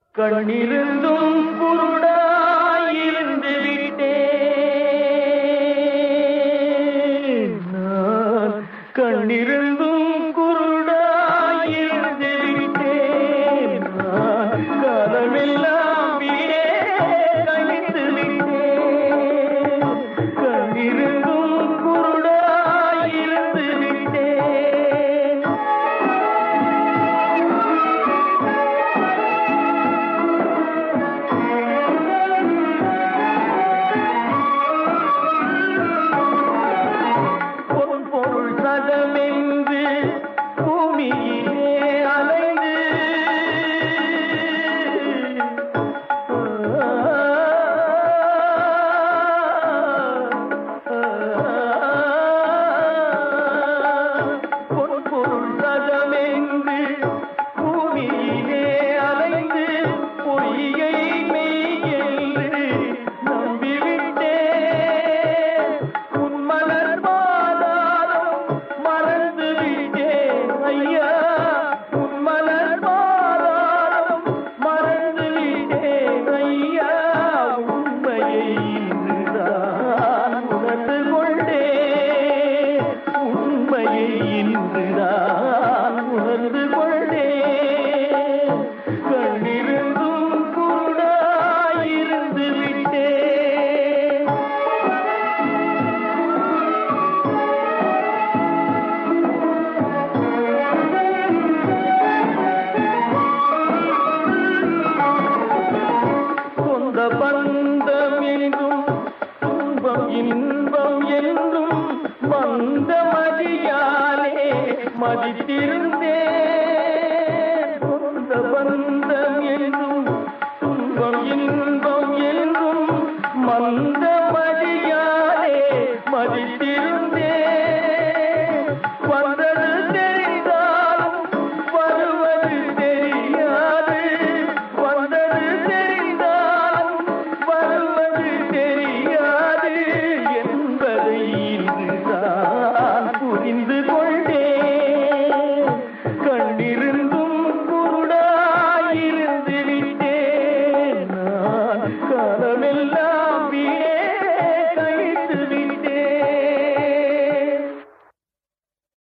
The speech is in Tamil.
கண்ணிருந்தும் குருடாயிருந்து விட்டேன் நான் கண்ணிருந்தும் குருடாயிருந்து விட்டேன் நான் காலமெல்லாம் வீடே கழித்து விட்டேன் கண்ணிருந்தும் குருடாயிருந்து விட்டேன் பொன் பொருள் சதமென்று பூமியிலே அலைந்து பொன் பொருள் சதமென்று பூமியிலே அலைந்து பொய்யை மெய் என்று நம்பிவிட்டேன் உன் மலர் மாதாரம் மறந்து விட்டேன் ஐயா உன் மலர் மாதாரம் மறந்து விட்டேன் ஐயா உண்மையை இன்றுதான் உணர்ந்து கொண்டேன் உண்மையை இன்றுதான் உணர்ந்து கொண்டேன் கண்ணிருந்தும் குருடாயிருந்து விட்டேன் சொந்த பந்தம் என்றும் துன்பம் இன்பம் என்றும் வந்த மதியாலே மதித்திருந்தேன் சொந்த பந்தம்